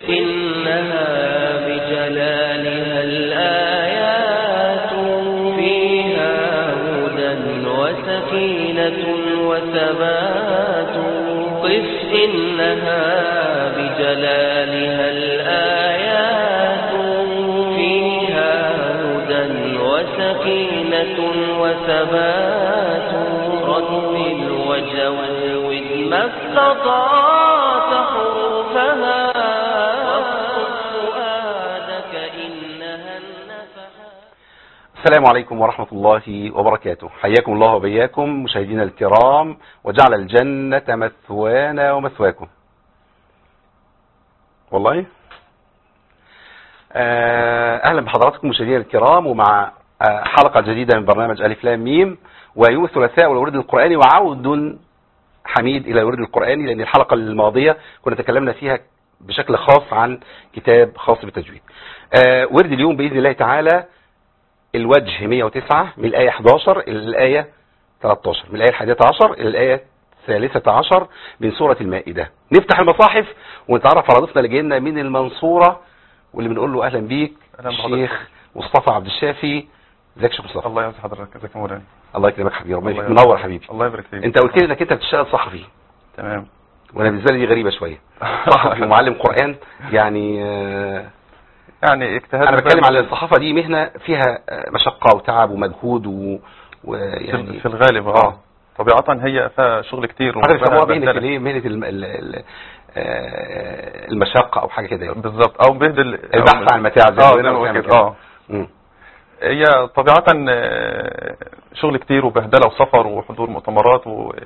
إنها بجلالها الآيات فيها هدى وسكينة وثبات قف إنها بجلالها الآيات فيها هدى وسكينة وثبات رتل وجود ما استطعت حروفها واصف فؤادك إنها النفحات السلام عليكم ورحمة الله وبركاته حياكم الله وبياكم مشاهدينا الكرام وجعل الجنة مثوانا ومثواكم والله آه، أهلا بحضراتكم مشاهدينا الكرام ومع آه، حلقة جديدة من برنامج ألف لام ميم ويوم الثلاثاء والورد القرآني وعود حميد إلى الورد القرآني لأن الحلقة الماضية كنا تكلمنا فيها بشكل خاص عن كتاب خاص بالتجويد آه، ورد اليوم بإذن الله تعالى الوجه 109 من الآية 11 إلى الآية 13 من الآية الحادية عشر إلى الآية الثالثة عشر من سورة المائدة نفتح المصاحف ونتعرف على ضيفنا اللي جاي لنا من المنصورة واللي بنقول له أهلا بيك أهلا بحضرتك. الشيخ مصطفى عبد الشافي ازيك يا شيخ مصطفى الله يعز حضرتك ازيك يا مولانا الله يكرمك حبيبي ربنا الله يبارك يبارك. منور يا حبيبي الله يبارك فيك انت قلت لي انك انت بتشتغل صحفي تمام وانا بالنسبه لي دي غريبه شويه صحفي ومعلم قران يعني آه، يعني اجتهاد انا بتكلم على الصحافه دي مهنه فيها آه، مشقه وتعب ومجهود و- ويعني يعني في الغالب اه طبيعة هي فيها شغل كتير حاجه وفيها بيسموها مهنه بهدلة. الايه مهنه الم- ال- ال- آه، المشقه او حاجه كده يعني. بالظبط او بهدل البحث عن المتاع زي اه ما زي ما بنعمل قلت كده. كده اه مم. هي طبيعة آه، شغل كتير وبهدلة وسفر وحضور مؤتمرات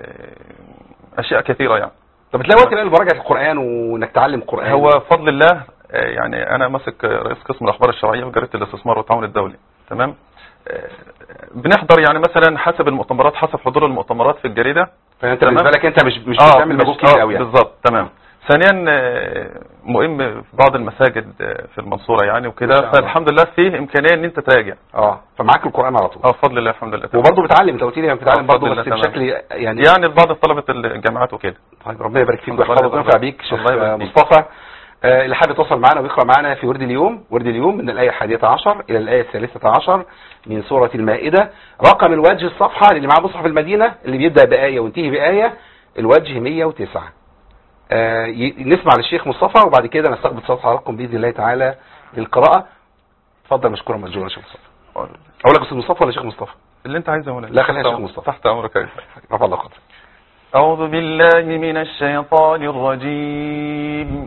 واشياء كثيرة يعني طب بتلاقي وقت بقى لمراجعه القران وانك تعلم قران هو فضل الله آه، يعني انا ماسك آه، رئيس قسم الاخبار الشرعيه وجريده الاستثمار والتعاون الدولي تمام آه، بنحضر يعني مثلا حسب المؤتمرات حسب حضور المؤتمرات في الجريده فانت تمام. بالنسبه لك انت مش مش آه، بتعمل مجهود مش- كبير آه، قوي يعني بالظبط تمام ثانيا آه، مهم في بعض المساجد آه، في المنصوره يعني وكده ما شاء الله. فالحمد لله فيه امكانيه ان انت تراجع اه فمعاك القران على طول اه بفضل الله الحمد لله تمام. وبرضه بتعلم انت قلت لي انك بتتعلم آه، برضه بفضل بس الله، تمام. بشكل يعني يعني لبعض طلبه الجامعات وكده طيب ربنا يبارك فيك الله ويحفظك يبارك وينفع بيك فيك. شيخ الله يبارك فيك. مصطفى آه، اللي حابب يتواصل معنا ويقرا معنا في ورد اليوم ورد اليوم من الايه الحادية عشر الى الايه الثالثة عشر من سوره المائده رقم الوجه الصفحه اللي معاه مصحف المدينه اللي بيبدا بايه وينتهي بايه الوجه 109 آه، ي- نسمع للشيخ مصطفى وبعد كده نستقبل صوت حضراتكم باذن الله تعالى للقراءه اتفضل مشكورا مأجورا يا شيخ مصطفى اقول لك استاذ مصطفى ولا شيخ مصطفى اللي انت عايزه يا مولانا لا، خلينا تحت شيخ أمر- مصطفى. تحت امرك يا شيخ. رفع الله قدرك أعوذ بالله من الشيطان الرجيم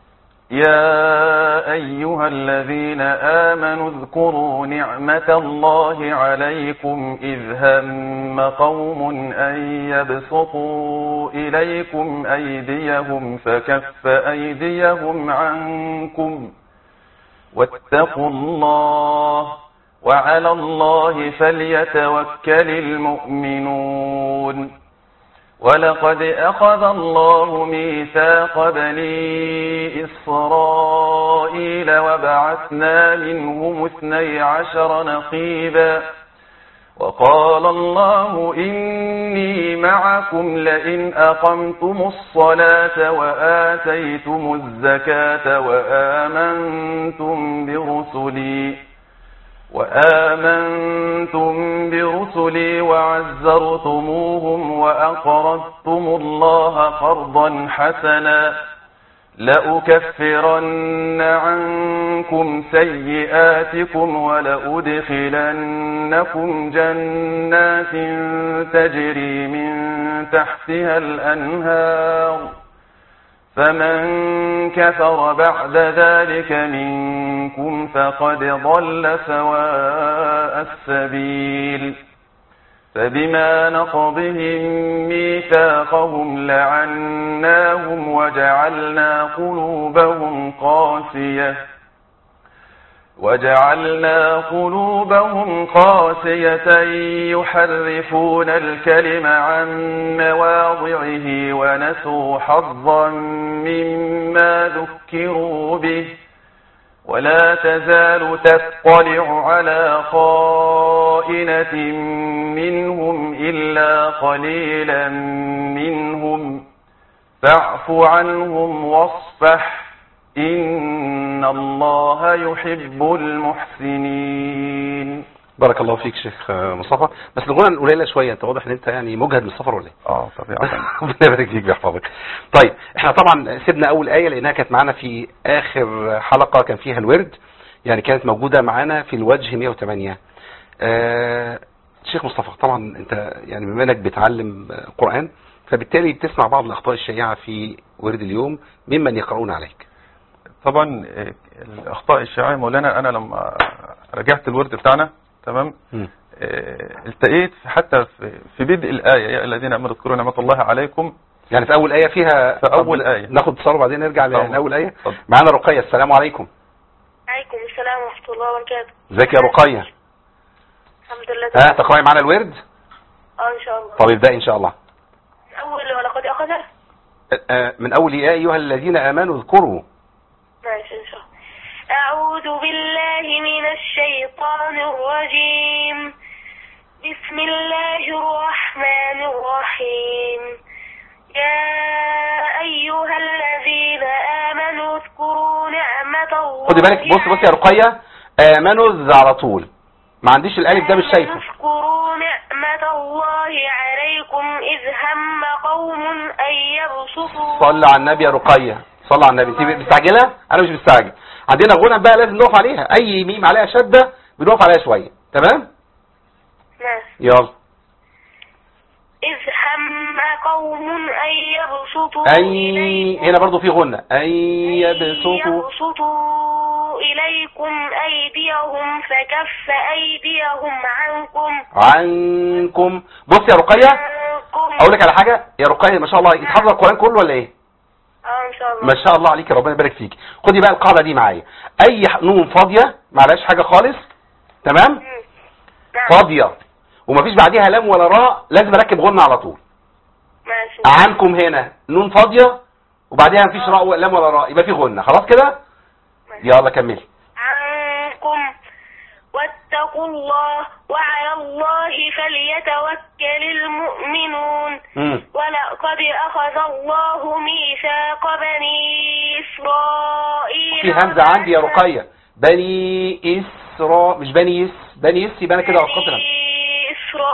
يا أيها الذين آمنوا اذكروا نعمة الله عليكم إذ هم قوم أن يبسطوا إليكم أيديهم فكف أيديهم عنكم واتقوا الله وعلى الله فليتوكل المؤمنون ولقد أخذ الله ميثاق بني إسرائيل وبعثنا منهم اثني عشر نقيبا وقال الله إني معكم لئن أقمتم الصلاة وآتيتم الزكاة وآمنتم برسلي وآمنتم برسلي وعزرتموهم وأقرضتم الله قرضا حسنا لأكفرن عنكم سيئاتكم ولأدخلنكم جنات تجري من تحتها الأنهار فمن كفر بعد ذلك منكم فقد ضل سواء السبيل فبما نقضهم ميثاقهم لعناهم وجعلنا قلوبهم قاسية وجعلنا قلوبهم قاسية يحرفون الكلم عن مواضعه ونسوا حظا مما ذكروا به ولا تزال تطلع على خائنة منهم إلا قليلا منهم فاعف عنهم واصفح إن الله يحب المحسنين بارك الله فيك شيخ آه، مصطفى بس الغنى قليله شويه انت واضح ان انت يعني مجهد من السفر ولا ايه اه طبيعة ربنا يبارك فيك ويحفظك طيب احنا طبعا سيبنا اول ايه لانها كانت معانا في اخر حلقه كان فيها الورد يعني كانت موجوده معانا في الوجه 108 آه شيخ مصطفى طبعا انت يعني بما انك بتعلم آه، قران فبالتالي بتسمع بعض الاخطاء الشائعه في ورد اليوم ممن يقرؤون عليك طبعا آه، الاخطاء الشائعه مولانا انا لما رجعت الورد بتاعنا تمام مم. آه، التقيت في- حتى في في بدء الايه يا الذين امنوا اذكروا نعمه الله عليكم يعني في اول ايه فيها في أول طب آية. ناخد اتصال وبعدين نرجع طبعا. لاول ايه اتفضل. معانا رقيه السلام عليكم عليكم السلام ورحمة الله وبركاته ازيك يا رقيه الحمد لله ها تقراي معانا الورد اه ان شاء الله طب ابدأي ان شاء الله اول ولقد اخذها آه، من اول يا ايها الذين امنوا اذكروا ماشي ان شاء الله اعوذ بالله من الشيطان الرجيم بسم الله الرحمن الرحيم يا ايها الذين امنوا اذكروا نعمة الله خدي بالك بص بص يا رقيه امنوا على طول ما عنديش الالف ده مش شايفه اذكروا نعمة الله عليكم إذ هم قوم أن يبسطوا صلى على النبي يا رقيه صلى على النبي انت مستعجله انا مش مستعجل عندنا غنى بقى لازم نقف عليها اي ميم عليها شده بنقف عليها شويه تمام ماشي. يلا إذ هم قوم أن يبسطوا اي إليكم هنا برضو في غنى اي أن يبسطوا يبسطوا إليكم أيديهم فكف أيديهم عنكم عنكم بص يا رقيه عنكم اقول لك على حاجه يا رقيه ما شاء الله انت حافظه القران كله ولا ايه اه إن شاء الله ما شاء الله عليك ربنا يبارك فيك خدي بقى القاعده دي معايا اي نون فاضيه معلهاش حاجه خالص تمام مم. نعم فاضيه ومفيش بعديها لام ولا راء لازم اركب غنى على طول ماشي عنكم هنا نون فاضيه وبعديها مفيش راء ولا لام ولا راء يبقى في غنى خلاص كده يلا كملي عنكم واتقوا الله وعلى الله فليتوكل المؤمنون امم ولقد أخذ الله ميثاق بني إسرائيل في همزه عندي يا رقيه بني اسراء مش بني يس بني يس يبقى انا كده اسقطت الهمزة. بني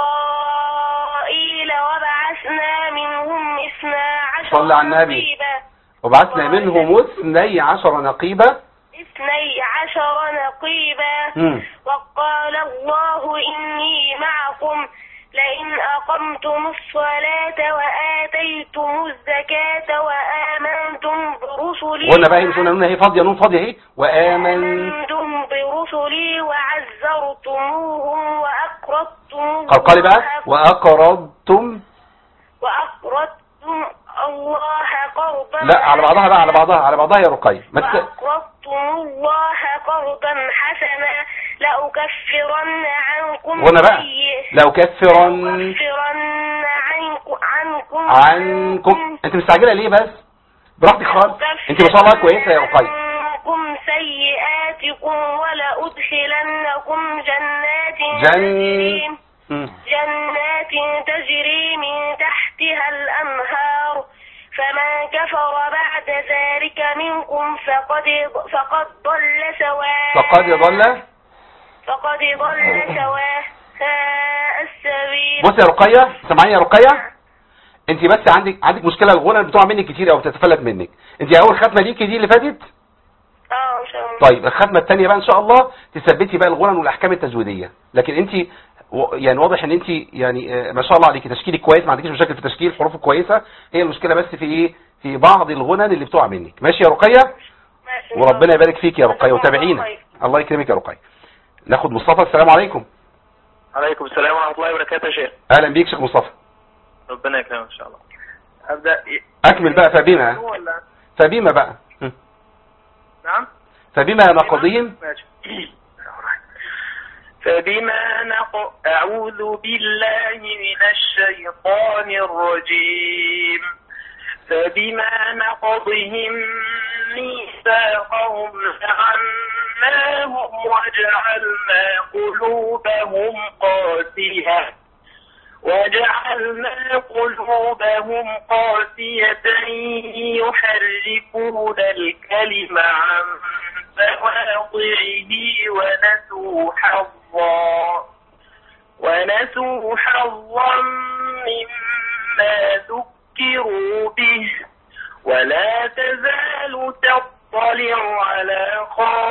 إسرائيل وبعثنا منهم اثنا عشر صل على النبي. نقيبا وبعثنا منهم اثني عشر نقيبه اثني عشر نقيبا امم وقال الله إني معكم لئن أقمتم الصلاة وآتيتم الزكاة وآمنتم برسلي قلنا بقى هي مش قلنا نون اهي فاضيه نون فاضيه اهي وامن وآمنتم برسلي وعزرتموهم وأقرضتم قال بقى الله- واقرضتم وأقرضتم الله قرضا لا على بعضها بقى على بعضها على بعضها يا رقية ما تك... وأقرضتم الله قرضا حسنا لأكفرن عنكم وانا بقى سيئ- لو كفرن لأكفرن عنكم عنكم عنكم انت مستعجله ليه بس براحتك خالص انت ما شاء الله كويسه يا رقية عنكم سيئاتكم ولأدخلنكم جنات جن- تجري مم. جنات تجري من تحتها الأنهار فمن كفر بعد ذلك منكم فقد فقد ضل سواء فقد ضل فقد ضل سواء السبيل بص يا رقية سامعين يا رقية انت بس عندك عندك مشكله الغنى بتقع منك كتير او بتتفلت منك انت اول ختمه ليكي دي اللي فاتت اه ان شاء الله طيب الختمه الثانيه بقى ان شاء الله تثبتي بقى الغنى والاحكام التجويديه لكن انت و- يعني واضح ان انت يعني آه، ما شاء الله عليكي تشكيلك كويس ما عندكيش مشاكل في تشكيل حروفك كويسه هي المشكله بس في ايه في بعض الغنى اللي بتقع منك ماشي يا رقيه ماشي إن شاء وربنا الله. يبارك فيك يا رقيه جزاكم الله وتابعينا خير. الله يكرمك يا رقيه ناخد مصطفى السلام عليكم عليكم السلام ورحمة الله وبركاته يا شيخ اهلا بيك شيخ مصطفى ربنا يكرمك إن شاء الله أبدأ اكمل بقى فبما ولا فبما بقى م. نعم فبما نقضهم ماشي فبما نق... أعوذ بالله من الشيطان الرجيم فبما نقضهم ميثاقهم لعناهم وجعلنا قلوبهم قاسية وجعلنا قلوبهم قاسية يحرفون الكلم عن مواضعه ونسوا حظا ونسوا حظا مما ذكروا به ولا تزال تطلع على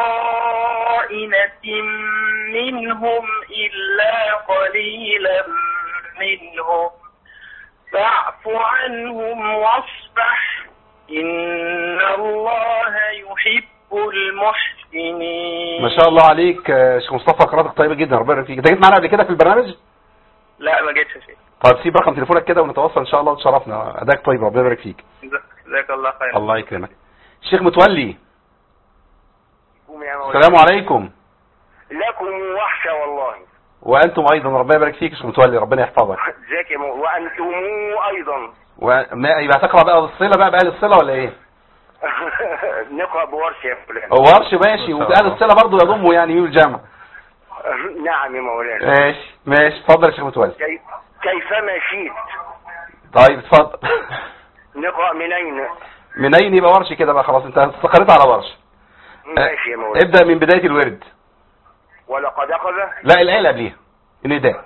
خائنة منهم إلا قليلا منهم فاعف عنهم واصفح إن الله يحب المحسنين ما شاء الله عليك آه، شيخ مصطفى قراءتك طيبه جدا ربنا يبارك فيك انت جيت معانا قبل كده في البرنامج لا ما جيتش شيء طيب سيب رقم تليفونك كده ونتواصل ان شاء الله وتشرفنا اداك طيب ربنا يبارك فيك جزاك الله خير الله يكرمك الشيخ متولي قوم يا مولانا. السلام عليكم لكم وحشة والله وانتم ايضا ربنا يبارك فيك يا شيخ متولي ربنا يحفظك ازيك يا مو... وانتم ايضا وما يبقى تقرا بقى بالصله بقى باهل الصله ولا ايه نقرا بورش يا فلان هو ورش ماشي وباهل الصله برضه يضمه يعني يقول الجمع نعم يا مولانا ماشي ماشي اتفضل يا شيخ متولي كي... كيفما شئت طيب اتفضل نقرا من اين منين يبقى ورش كده بقى خلاص انت استقريت على ورش ماشي يا مولانا ابدا من بدايه الورد ولقد اخذ لا الايه اللي قبليها النداء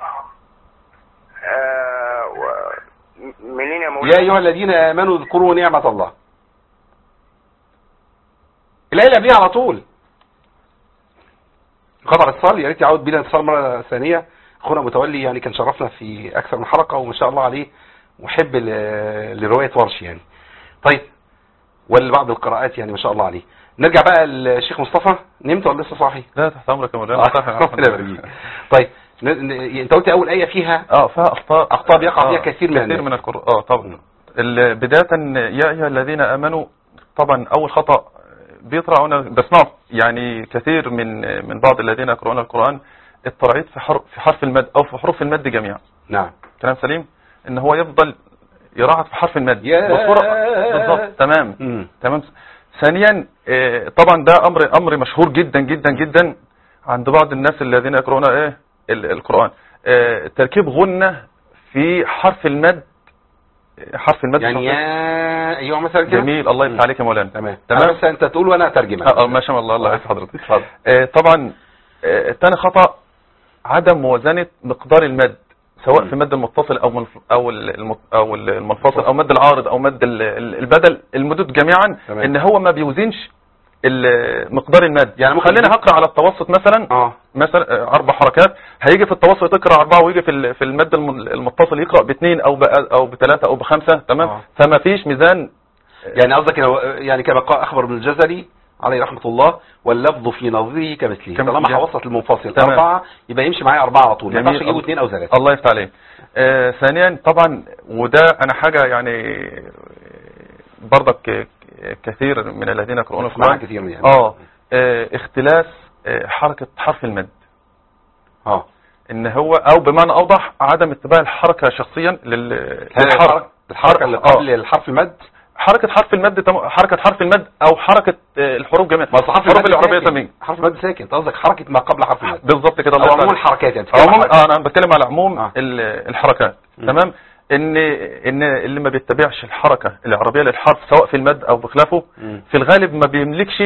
آه و... م- منين يا يا مولانا ايها الذين امنوا اذكروا نعمه الله الايه اللي قبليها على طول قطع الاتصال يا ريت يعود بينا اتصال مره ثانيه اخونا متولي يعني كان شرفنا في اكثر من حلقه وما شاء الله عليه محب ل- لروايه ورش يعني طيب ولبعض القراءات يعني ما شاء الله عليه نرجع بقى للشيخ مصطفى نمت ولا لسه صاحي لا تحت امرك يا مولانا آه، صح يا أحمد. ربنا يبارك فيك. طيب ن- ن- انت قلت اول ايه فيها اه فيها اخطاء أخطاء بيقع فيها آه، كثير من الناس. كثير من القرآن اه طبعا ال- بداية يا ايها الذين امنوا طبعا اول خطأ بيطرع وانا بسمعه يعني كثير من من بعض الذين يقرؤون القرآن الترعيد في حرف في حرف المد او في حروف المد جميعا نعم كلام سليم ان هو يفضل يراعد في حرف المد يا- بصورة بالظبط تمام مم. تمام ثانيا آه، طبعا ده امر امر مشهور جدا جدا جدا عند بعض الناس الذين يقرؤون ايه ال- القران آه، تركيب غنه في حرف المد آه، حرف المد يعني يا ايها مثلا كده جميل الله يفتح عليك يا مولانا تمام تمام. تمام بس انت تقول وانا اترجم اه آه، ما شاء الله الله يعز حضرتك اتفضل. آه، طبعا آه، تاني خطا عدم موازنه مقدار المد سواء في المد المتصل او منف... او الم... او المنفصل او مد العارض او مد ال- ال- البدل المدود جميعا تمام. ان هو ما بيوزنش ال- مقدار المد يعني ممكن خلينا يجيب- هقرا على التوسط مثلا اه مثلا آه، اربع حركات هيجي في التوسط يقرا اربعه ويجي في ال- في المد الم- المتصل يقرا باثنين او بأ- او بثلاثه او بخمسه تمام آه. فما فيش ميزان يعني قصدك لو- يعني كما قال اخبر ابن الجزري عليه رحمه الله واللفظ في نظره كمثله كم- طالما جميل. هوسط المنفصل تمام. اربعه يبقى يمشي معايا اربعه على طول ما جميل. ينفعش اجيبه اثنين او ثلاثه الله يفتح عليك آه ثانيا طبعا وده انا حاجه يعني برضك ك- كثير من الذين يقرؤون اسمعها القران كثير يعني اه آه، اختلاس آه، حركه حرف المد اه ان هو او بمعنى اوضح عدم اتباع الحركه شخصيا لل هل للحرف الحركه الحركه اللي آه. قبل الحرف المد حركه حرف المد تم... حركه حرف المد او حركه آه، الحروف جميعا ما أصل حرف الحروف المد العربيه ساكن. تمام حرف المد ساكن انت قصدك حركه ما قبل حرف المد بالظبط كده الله او يفتح عموم عليك. الحركات يعني بتتكلم عموم عن حركات. اه انا بتكلم على عموم آه. ال- الحركات م. تمام ان ان اللي ما بيتبعش الحركه العربيه للحرف سواء في المد او بخلافه مم. في الغالب ما بيملكش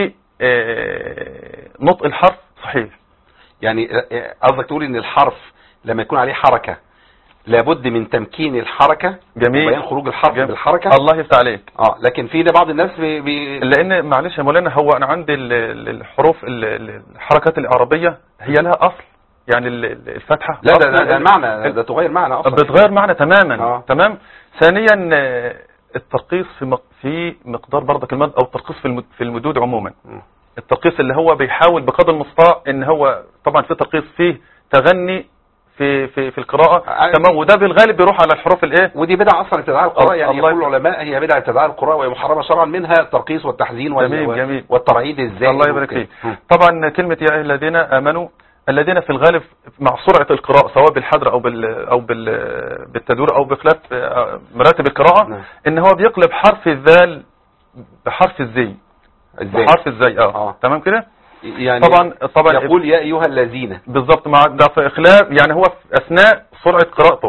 آه، نطق الحرف صحيح يعني آه، قصدك تقول ان الحرف لما يكون عليه حركه لابد من تمكين الحركه جميل. وبيان خروج الحرف جميل. بالحركه الله يفتح عليك اه لكن في بعض الناس بي بي لان معلش يا مولانا هو انا عندي ال- ال- الحروف ال- ال- الحركات العربيه هي لها اصل يعني ال- ال- الفتحه لا ده, أصل ده, ده ال- المعنى ده تغير معنى اصلا بتغير معنى تماما آه. تمام ثانيا آه، الترقيص في مق- في مقدار برضك المد او الترقيص في المد- في المدود عموما مم. الترقيص اللي هو بيحاول بقدر المستطاع ان هو طبعا في ترقيص فيه تغني في في في القراءه آه. تمام وده بالغالب بيروح على الحروف الايه ودي بدعة اصلا ابتداع القراء الله- يعني الله يقول العلماء هي بدعة ابتداع القراء وهي محرمة شرعا منها الترقيص والتحزين وال- جميل، وال- جميل. والترعيد الزائد الله يبارك وكده. فيك مم. طبعا كلمه يا ايها الذين امنوا الذين في الغالب مع سرعه القراءه سواء بالحذر او بال او بال بالتدوير او بخلاف آه، مراتب القراءه نعم. ان هو بيقلب حرف الذال بحرف الزي ازاي بحرف الزي اه, آه. تمام كده يعني طبعا طبعا يقول يا ايها الذين بالظبط مع ده في اخلاف يعني هو في اثناء سرعه قراءته اه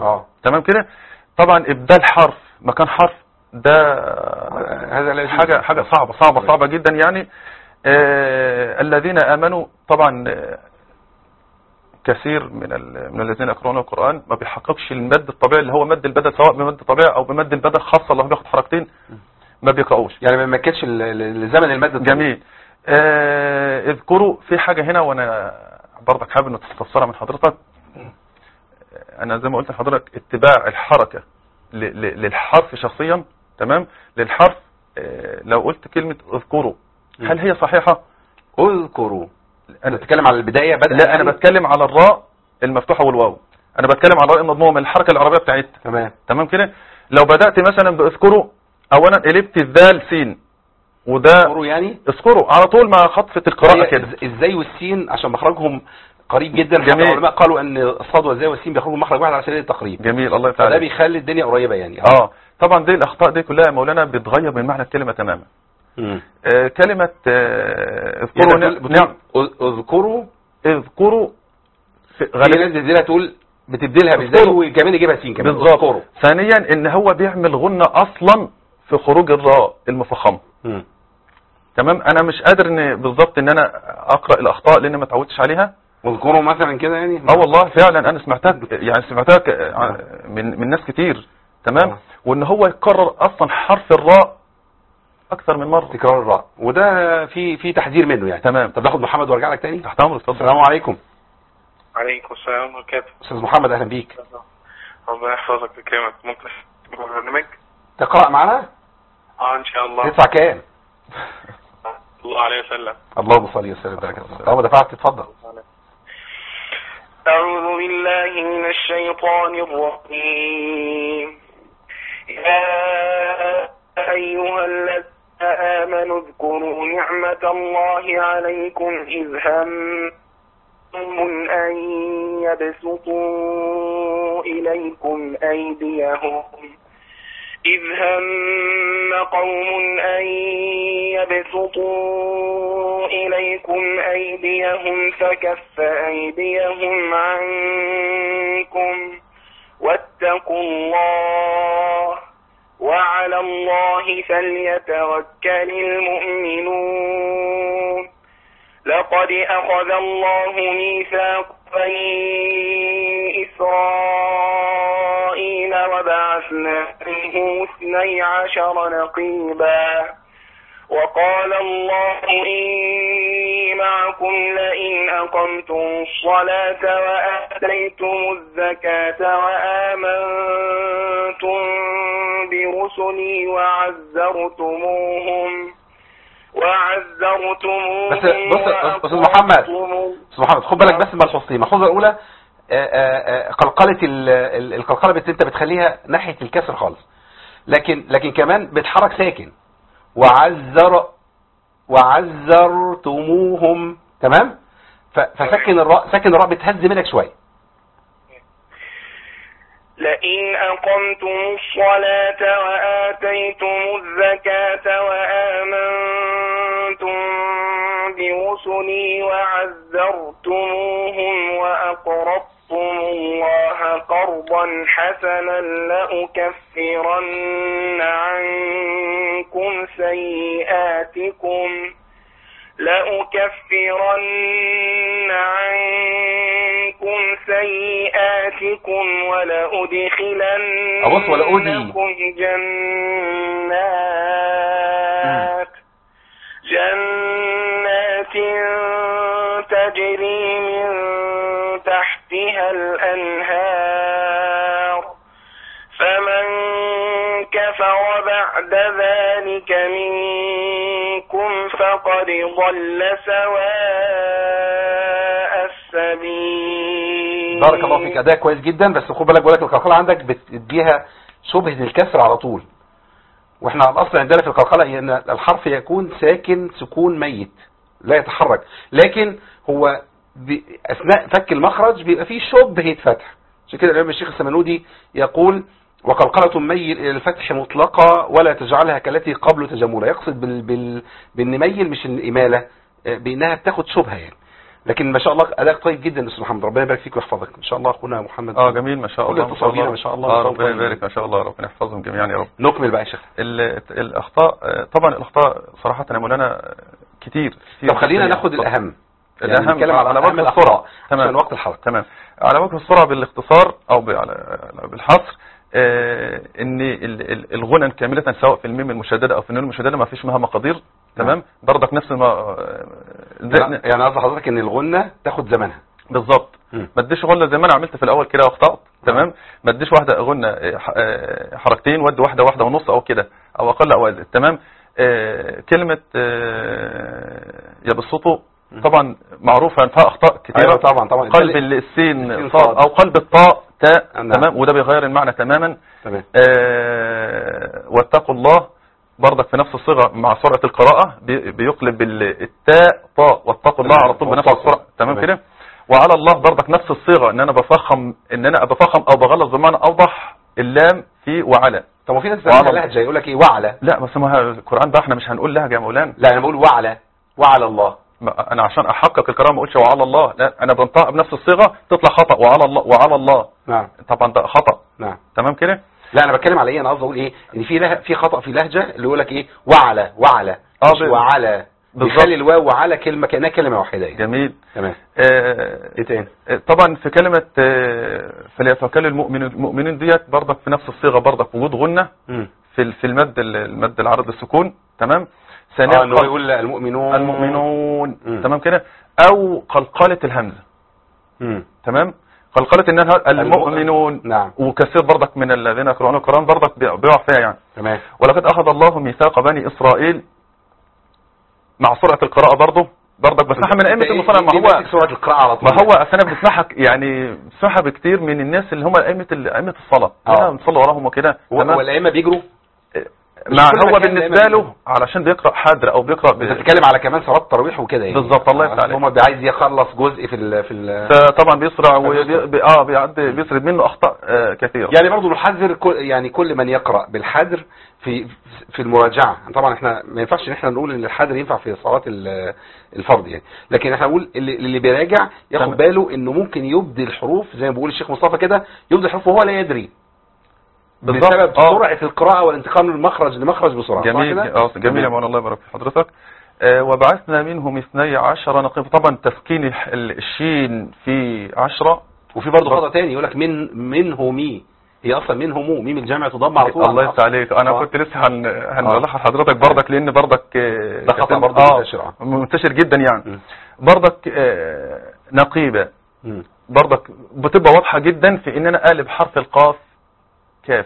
تمام كده طبعا ابدال حرف مكان حرف ده هذا لا يجوز. حاجه حاجه صعبه صعبه صعبه جدا يعني آه الذين امنوا طبعا آه، كثير من ال- من الذين يقرؤون القران ما بيحققش المد الطبيعي اللي هو مد البدل سواء بمد طبيعي او بمد البدل خاصه اللي هو بياخد حركتين ما بيقرأوش يعني ما مكتش ال- ال- الزمن المادة الطويل. جميل آه اذكروا في حاجة هنا وانا برضك حابب ان تستفسرها من حضرتك انا زي ما قلت لحضرتك اتباع الحركة ل- ل- للحرف شخصيا تمام للحرف آه لو قلت كلمة اذكروا هل هي صحيحة اذكروا انا بتتكلم على البداية بدأ لا انا بتكلم على الراء المفتوحة والواو انا بتكلم على الراء المضمومة من الحركة العربية بتاعتها تمام تمام كده لو بدأت مثلا باذكروا اولا قلبت الذال سين وده اذكروا يعني اذكروا على طول مع خطفة القراءة هي كده إز- ازاي والسين عشان مخرجهم قريب جدا حتى جميل. العلماء قالوا ان الصاد والزاي والسين بيخرجوا مخرج واحد على سبيل التقريب جميل الله فده يفتح بيخلي الدنيا قريبة يعني اه طبعا دي الاخطاء دي كلها يا مولانا بتغير من معنى الكلمة تماما مم. آه كلمة آه يعني اذكروا بتقول- نعم بتقول أذ- اذكروا اذكروا في في غالبا ناس بتبدلها تقول بتبدلها بالزاي اذكروا. وكمان يجيبها سين كمان بالظبط اذكروا. ثانيا ان هو بيعمل غنة اصلا في خروج الراء المفخمة مم. تمام انا مش قادر ان بالظبط ان انا اقرا الاخطاء لان ما اتعودتش عليها واذكروا مثلا كده يعني اه والله فعلا انا سمعتها يعني سمعتها ك- ع- من من ناس كتير تمام آه. وان هو يكرر اصلا حرف الراء اكثر من مره تكرار الراء وده في في تحذير منه يعني تمام طب ناخد محمد وارجع لك تاني تحت امرك اتفضل السلام عليكم عليكم السلام وبركاته استاذ محمد اهلا بيك ربنا يحفظك ويكرمك ممكن تسمع البرنامج تقرا معانا اه ان شاء الله تدفع كام الله عليه وسلم اللهم صل وسلم وبارك على طالما دفعت اتفضل أعوذ بالله من الشيطان الرجيم يا أيها الذين آمنوا اذكروا نعمة الله عليكم إذ همتم أن يبسطوا إليكم أيديهم إذ هم قوم أن يبسطوا إليكم أيديهم فكف أيديهم عنكم واتقوا الله وعلى الله فليتوكل المؤمنون لقد أخذ الله ميثاق بني إسرائيل وبعثنا منهم اثني عشر نقيبا وقال الله إني معكم لئن أقمتم الصلاة وآتيتم الزكاة وآمنتم برسلي وعزرتموهم وعزرتموهم بس بص استاذ محمد استاذ محمد خد بالك بس من الملحوظتين الملحوظه الاولى آه، آه، آه، قلقله ال- ال- القلقله بت انت بتخليها ناحيه الكسر خالص لكن لكن كمان بتحرك ساكن وعزر وعزرتموهم تمام ف- فسكن الراء سكن الراء بتهز منك شويه لئن أقمتم الصلاة وآتيتم الزكاة وآمنتم برسلي وعزرتموهم وأقرضتم الله قرضا حسنا لأكفرن عنكم سيئاتكم لأكفرن عنكم سيئاتكم ولأدخلنكم أبص ولأدي. جنات جنات تجري من تحتها الأنهار فمن كفر بعد ذلك منكم فقد ضل سواء السبيل بارك الله فيك اداء كويس جدا بس خد بالك بقول لك القلقله عندك بتديها شبهه الكسر على طول واحنا على الاصل عندنا في القلقله ان الحرف يكون ساكن سكون ميت لا يتحرك لكن هو ب- اثناء فك المخرج بيبقى فيه شبهه فتح عشان كده الامام الشيخ السمنودي يقول وقلقلة ميل إلى الفتح مطلقة ولا تجعلها كالتي قبل تجملة يقصد بال... بال... بان ميل مش الإمالة آه، بأنها بتاخد شبهة يعني لكن ما شاء الله اداء طيب جدا يا استاذ محمد ربنا يبارك فيك ويحفظك ان شاء الله اخونا محمد اه جميل ما شاء كل الله اتصال بينا ما شاء الله اه صوت ربنا طيب. يبارك ما شاء الله ربنا يحفظهم جميعا يا رب نكمل بقى يا شيخ ال- الاخطاء آه، طبعا الاخطاء صراحه يا مولانا كتير كتير طب خلينا كتير. ناخد الاهم يعني الأهم نتكلم على على اهم وجه الاخطاء السرعة. تمام. عشان وقت الحلقه تمام على وجه السرعه بالاختصار او ب- على- بالحصر آه، ان ال- ال- الغنى كامله سواء في الميم المشدده او في النون المشدده ما فيش منها مقادير تمام برضك نفس ما آه، زي- يعني يعني قصد حضرتك ان الغنه تاخد زمنها بالظبط مم. ما اديش غنى زي ما انا عملت في الاول كده واخطات تمام ما اديش واحده غنى آه، ح- آه، حركتين ودي واحده واحده ونص او كده او اقل او ازيد تمام آه، كلمه آه، يبسطوا طبعا معروفه ان فيها اخطاء كثيره أيوة طبعا طبعا قلب السين السين صاد صاد. او قلب الطاء تاء نعم. تمام وده بيغير المعنى تماما تمام آه، واتقوا الله برضك في نفس الصيغه مع سرعه القراءه بي- بيقلب ال- التاء طاء واتقوا الله على طول بنفس واتقوا. السرعه تمام تمام. كده وعلى الله برضك نفس الصيغه ان انا بفخم ان انا بفخم او بغلظ بمعنى اوضح اللام في وعلى طب ما في ناس وعلى بتعمل لهجه يقول لك ايه وعلى لا بس ما هو القران ده احنا مش هنقول لهجه يا مولانا لا انا بقول وعلى وعلى الله ما- انا عشان احقق القراءه ما اقولش وعلى الله لا انا بنطقها بنفس الصيغه تطلع خطا وعلى الله وعلى الله نعم طبعا ده خطا نعم تمام كده لا انا بتكلم على ايه انا قصدي اقول ايه ان في له... في خطا في لهجه اللي يقول لك ايه وعلى وعلى آه، مش ب- وعلى بالظبط. بيخلي الواو وعلى كلمه كانها كلمه واحده يعني جميل تمام آه، ايه تاني طبعا في كلمة آه، فليتوكل المؤمنين المؤمنين ديت برضك في نفس الصيغة برضك وجود غنة امم في ال- في المد ال- المد العرض السكون تمام اه انه ثانيا يقول المؤمنون المؤمنون مم. تمام كده او قلقلة الهمزة امم تمام قلقلة انها المؤمنون نعم وكثير برضك من الذين يقرؤون القرآن برضك بي- بيقع فيها يعني تمام ولقد اخذ الله ميثاق بني اسرائيل مع سرعة القراءة برضه برضك بسمعها من ائمة المصنع ما هو سوره القراءه على طول ما هو أصل انا بسمعها ك- يعني بسمعها بكتير من الناس اللي هم ائمه ال- ائمه الصلاه آه. انا بنصلي وراهم وكده هو تمام؟ هو الائمه بيجروا مع كل هو مكان بالنسبه الأئمة له علشان بيقرا حدر او بيقرا ب... انت بتتكلم على كمان صلاه التراويح وكده يعني بالظبط، الله يفتح عليك. هم عايز يخلص جزء في ال في ال فطبعا بيسرع وبي... بي- اه بيعدي بيسرد منه اخطاء آه كثيره يعني برضه نحذر كل يعني كل من يقرا بالحذر في في المراجعه طبعا احنا ما ينفعش ان احنا نقول ان الحذر ينفع في صلاه ال- الفرض يعني لكن احنا نقول اللي, اللي بيراجع ياخد تمام. باله انه ممكن يبدي الحروف زي ما بيقول الشيخ مصطفى كده يبدي الحروف وهو لا يدري بالظبط. بسبب آه. سرعه القراءه والانتقال من مخرج لمخرج بسرعه صح جميل كده؟ اه جميل يا مولانا الله يبارك في حضرتك آه وبعثنا منهم اثني عشر نقيب طبعا تسكين الح- ال- الشين في عشرة وفي برضه خطا تاني يقول لك من منه مي هي اصلا منهم ميم الجمع تضم على طول الله على يفتح عليك انا آه. كنت لسه هن... هنوضحها لحضرتك برضك لان برضك آه، ده خطأ كتير- برضه آه، منتشر، آه. منتشر جدا يعني مم. برضك آه، نقيبة مم. برضك بتبقى واضحة جدا في ان انا اقلب حرف القاف كاف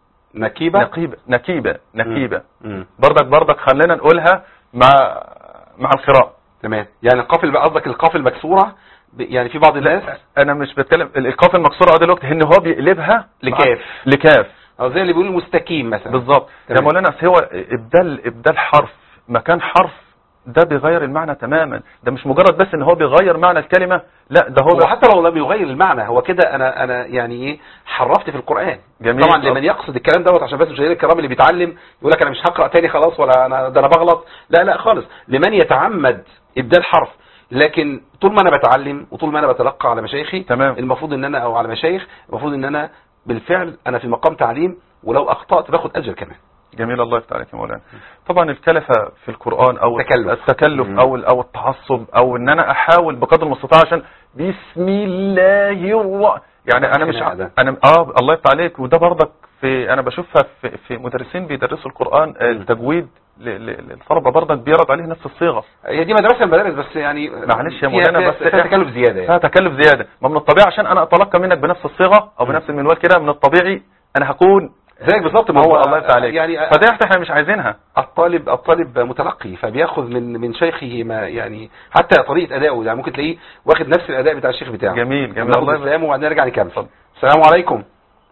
نكيبه نقيبة نكيبة نكيبة مم. برضك برضك خلينا نقولها مع مع القراءة تمام يعني القاف اللي قصدك القاف المكسوره ب- يعني في بعض الناس انا مش بتكلم ال- القاف المكسورة دلوقتي ان هو بيقلبها مع- لكاف. لكاف او زي اللي بيقولوا مستكيم مثلا بالظبط يا تمام. مولانا أصل هو ابدال ابدال حرف مكان حرف ده بيغير المعنى تماما ده مش مجرد بس ان هو بيغير معنى الكلمة لا ده هو هو حتى لو لم يغير المعنى هو كده انا انا يعني ايه حرفت في القران جميل. طبعا لمن يقصد الكلام دوت عشان بس مشاهير الكرام اللي بيتعلم يقول لك انا مش هقرا تاني خلاص ولا انا ده انا بغلط لا لا خالص لمن يتعمد ابدال حرف لكن طول ما انا بتعلم وطول ما انا بتلقى على مشايخي تمام. المفروض ان انا او على مشايخ المفروض ان انا بالفعل انا في مقام تعليم ولو اخطات باخد اجر كمان جميل الله يفتح عليك يا مولانا طبعا الكلفة في القرآن او التكلف. التكلف مم. او او التعصب او ان انا احاول بقدر المستطاع عشان بسم الله الرحمن يعني انا مش الخناقة ع- ده. انا اه الله يفتح عليك وده برضك في انا بشوفها في, في مدرسين بيدرسوا القرآن آه، التجويد ل- ل- للطلبة برضك بيرد عليه نفس الصيغة هي دي مدرسه من المدارس بس يعني معلش يا فيها- مولانا فيها- بس فيها تكلف زياده يعني فيها تكلف زيادة ما من الطبيعي عشان انا اتلقى منك بنفس الصيغة او بنفس المنوال كده من الطبيعي انا هكون زيك بالظبط ما هو الله يفتح عليك يعني فدي احنا مش عايزينها الطالب الطالب متلقي فبياخذ من من شيخه ما يعني حتى طريقه ادائه يعني ممكن تلاقيه واخد نفس الاداء بتاع الشيخ بتاعه جميل جميل ناخد الله يبارك اسلام وبعدين نرجع نكمل السلام عليكم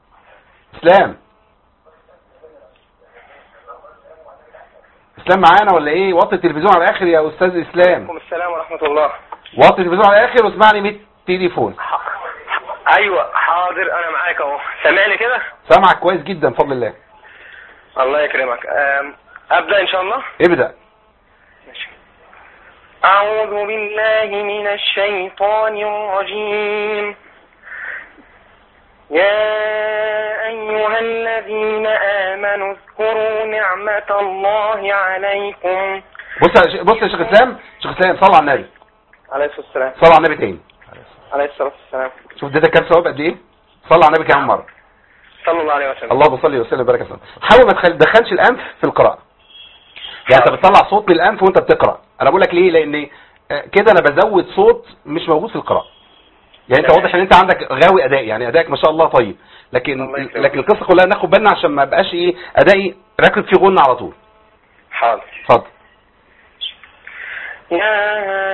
اسلام اسلام معانا ولا ايه وطي التلفزيون على الاخر يا استاذ اسلام عليكم السلام ورحمة الله وطي التلفزيون على الاخر واسمعني من التليفون ايوه حاضر انا معاك اهو سامعني كده سامعك كويس جدا بفضل الله الله يكرمك أم، ابدا ان شاء الله ابدا ماشي أعوذ بالله من الشيطان الرجيم يا أيها الذين آمنوا اذكروا نعمة الله عليكم بص يا ش- بص يا شيخ اسلام شيخ اسلام صلى على النبي عليه الصلاة والسلام صلى على النبي تاني عليه الصلاة والسلام شوف اديتك كام ثواب قد ايه صلى على النبي كام مره صلى الله عليه وسلم اللهم صل وسلم وبارك وسلم حاول ما تخل- تدخلش الانف في القراءه يعني انت بتطلع صوت من الانف وانت بتقرا انا بقول لك ليه لان آه، كده انا بزود صوت مش موجود في القراءه يعني انت تمام. واضح ان انت عندك غاوي اداء يعني ادائك ما شاء الله طيب لكن الله يكرمك. لكن القصه كلها ناخد بالنا عشان ما بقاش ايه ادائي راكب في غنى على طول حاضر اتفضل يا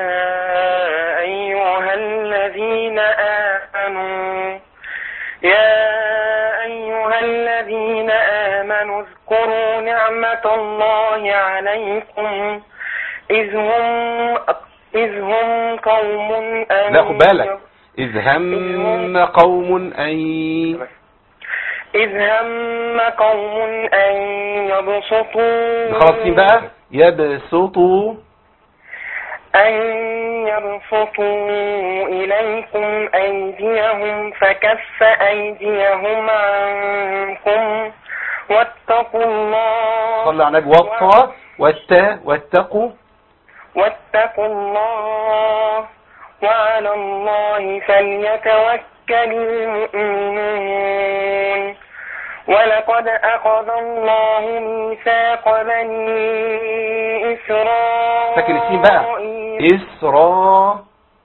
أيها الذين آمنوا يا أيها الذين آمنوا اذكروا نعمة الله عليكم إذ هم إذ هم قوم أن لا خد بالك اذ هم قوم ان إذ هم قوم أن يبسطوا خلاص فين بقى يبسطوا أن يبسطوا إليكم أيديهم فكف أيديهم عنكم واتقوا الله صلى على النبي والطا والتا واتقوا واتقوا الله وعلى الله فليتوكل المؤمنون ولقد أخذ الله ميثاق بني إسرائيل ساكن السين بقى إسراء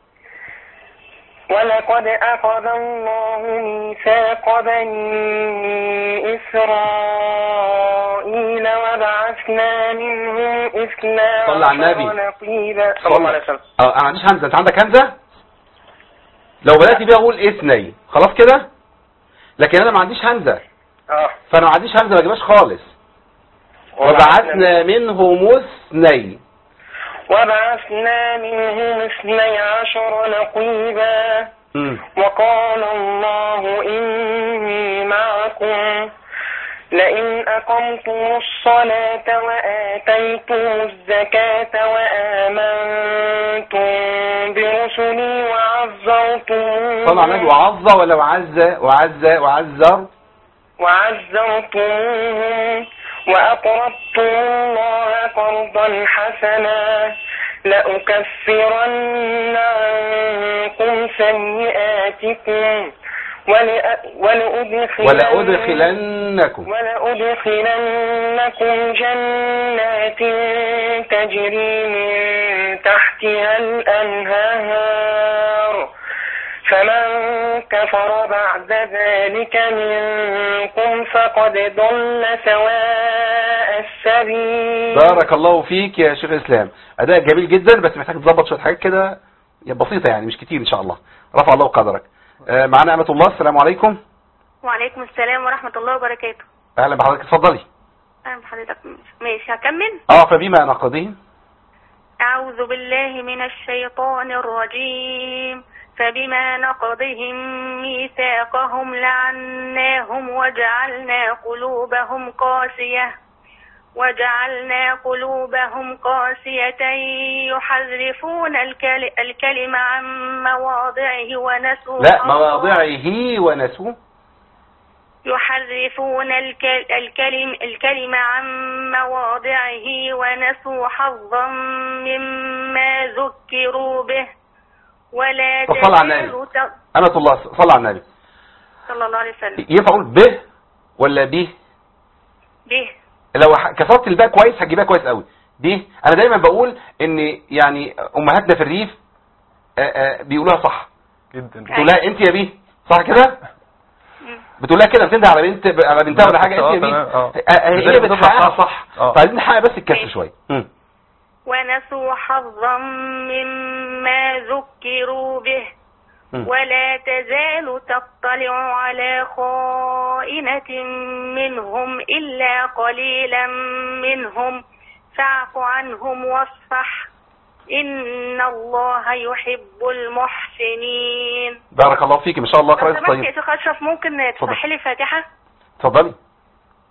ولقد أخذ الله ميثاق بني إسرائيل وبعثنا منهم إثنا صل على النبي. عشر نقيبا صلى الله عليه وسلم اه انا ما عنديش همزه انت عندك همزه لو بدات بيها اقول اثني خلاص كده لكن انا ما عنديش همزه اه فانا ما عنديش همزه ما اجيبهاش خالص وبعثنا منهم اثني وبعثنا منهم اثني عشر نقيبا مم. وقال الله إني معكم لئن أقمتم الصلاة وآتيتم الزكاة وآمنتم برسلي وعزرتم صلى على النبي وعظ ولا وعز وعز وعزر وعزرتموهم وأقرضتم الله قرضا حسنا لأكفرن عنكم سيئاتكم ولأ- ولأدخلن ولأدخلنكم ولأدخلنكم جنات تجري من تحتها الأنهار فمن كفر بعد ذلك منكم فقد ضل سواء السبيل بارك الله فيك يا شيخ اسلام اداء جميل جدا بس محتاج تظبط شويه حاجات كده يا بسيطه يعني مش كتير ان شاء الله رفع الله قدرك آه، معانا امه الله السلام عليكم وعليكم السلام ورحمة الله وبركاته اهلا بحضرتك اتفضلي أهلا بحضرتك ماشي هكمل اه فبما نقضهم أعوذ بالله من الشيطان الرجيم فبما نقضهم ميثاقهم لعناهم وجعلنا قلوبهم قاسية وجعلنا قلوبهم قاسية يحرفون الكل- الكلم عن مواضعه ونسوا لا حظا- مواضعه ونسوا يحرفون الك- الكلم الكلم عن مواضعه ونسوا حظا مما ذكروا به ولا طب صل على تزال النبي. ت- امه الله صلى على النبي صلى الله عليه وسلم ينفع اقول به ولا به به لو ح- كسرت الباء كويس هتجيبها كويس قوي به انا دايما بقول ان يعني امهاتنا في الريف آه، آه، بيقولوها صح جدا بتقول لها انت يا بيه صح كده مم. بتقول لها كده بتنده على بنت على بنتها ولا حاجه آه، انت يا تمام، بيه آه. آه، آه، هي بتبقى بتحققها صح. صح آه. فعايزين نحقق بس الكسر ماشي. شويه مم. ونسوا حظا مما ذكروا به مم. ولا تزال تطلع على خائنة منهم إلا قليلا منهم فاعف عنهم واصفح إن الله يحب المحسنين بارك الله فيك ما شاء الله لو قراءة سمحت يا طيب شيخ أشرف ممكن تصحي لي الفاتحة اتفضلي